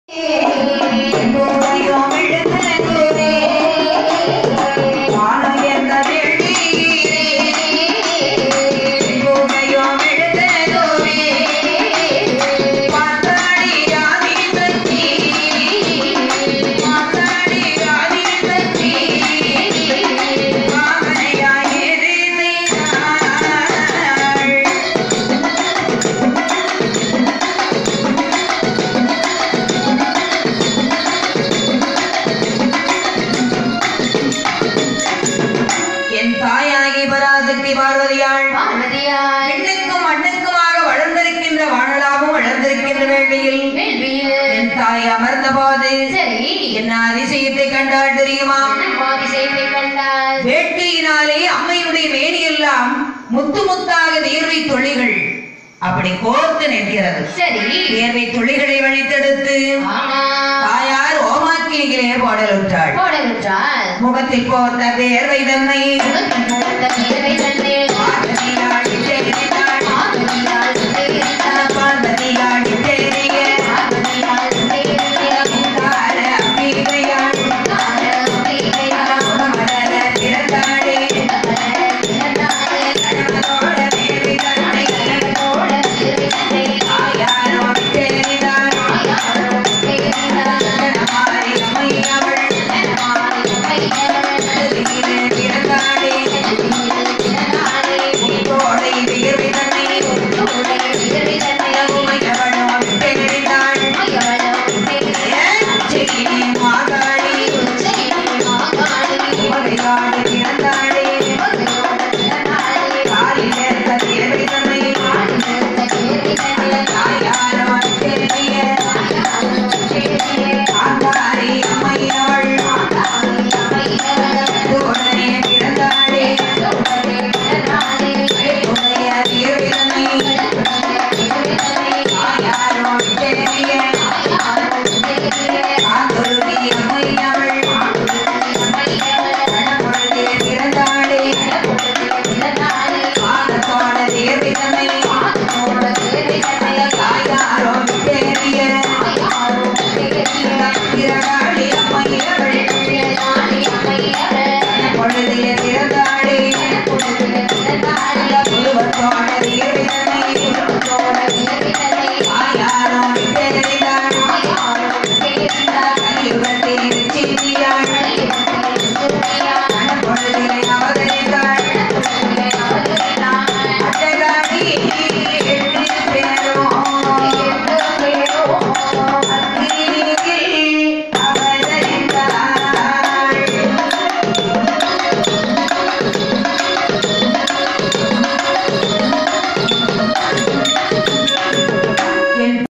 என் தாயாகி பராசக்தி பார்வதியாள் பார்வதியாய் பெண்ணுக்கும் மண்ணுக்குமாக வளர்ந்திருக்கின்ற வாழலாகவும் வளர்ந்திருக்கின்ற வேள்வியில் வேள்வியில் என் தாய் அமர்ந்த போது சரி என்ன அதிசயத்தை கண்டாள் தெரியுமா அதிசயத்தை கண்டால் வேட்கையினாலே அம்மையுடைய மேனியெல்லாம் முத்து முத்தாக வேர்வை துளிகள் அப்படி கோர்த்து நிற்கிறது சரி வேர்வை துளிகளை வழித்தெடுத்து ஆமா தாயார் ஓமாக்கியிலே பாடலுற்றாள் போடவிட்டால் முகத்தில் போர்த்த வேர்வை தன்னை வேர்வை தன்னை